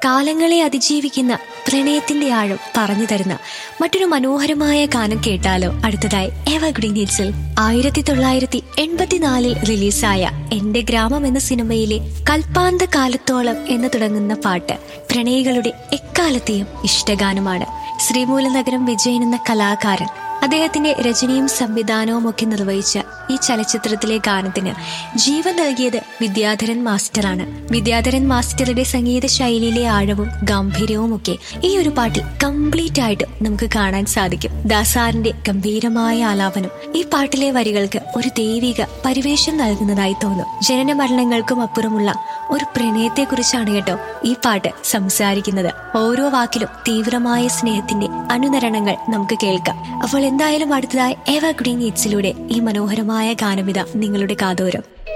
കാലങ്ങളെ അതിജീവിക്കുന്ന പ്രണയത്തിന്റെ ആഴം പറഞ്ഞു തരുന്ന മറ്റൊരു മനോഹരമായ ഗാനം കേട്ടാലോ അടുത്തതായി എവർഗ്രീൻ ഹിറ്റ്സിൽ ആയിരത്തി തൊള്ളായിരത്തി എൺപത്തിനാലിൽ റിലീസായ എന്റെ ഗ്രാമം എന്ന സിനിമയിലെ കൽപ്പാന്ത കാലത്തോളം എന്ന് തുടങ്ങുന്ന പാട്ട് പ്രണയികളുടെ എക്കാലത്തെയും ഇഷ്ടഗാനമാണ് ശ്രീമൂലനഗരം വിജയൻ എന്ന കലാകാരൻ അദ്ദേഹത്തിന്റെ രചനയും സംവിധാനവും ഒക്കെ നിർവഹിച്ച ഈ ചലച്ചിത്രത്തിലെ ഗാനത്തിന് ജീവൻ നൽകിയത് വിദ്യാധരൻ മാസ്റ്ററാണ് വിദ്യാധരൻ മാസ്റ്ററുടെ സംഗീത ശൈലിയിലെ ആഴവും ഗംഭീരവും ഒക്കെ ഈ ഒരു പാട്ടിൽ കംപ്ലീറ്റ് ആയിട്ട് നമുക്ക് കാണാൻ സാധിക്കും ദാസാറിന്റെ ഗംഭീരമായ ആലാപനം ഈ പാട്ടിലെ വരികൾക്ക് ഒരു ദൈവിക പരിവേഷം നൽകുന്നതായി തോന്നും ജനന മരണങ്ങൾക്കും അപ്പുറമുള്ള ഒരു പ്രണയത്തെക്കുറിച്ചാണ് കേട്ടോ ഈ പാട്ട് സംസാരിക്കുന്നത് ഓരോ വാക്കിലും തീവ്രമായ സ്നേഹത്തിന്റെ അനുനരണങ്ങൾ നമുക്ക് കേൾക്കാം അപ്പോൾ എന്തായാലും അടുത്തതായി എവർ ഗ്രീൻ ഈറ്റ്സിലൂടെ ഈ മനോഹരമായ ഗാനമിത നിങ്ങളുടെ കാതോരം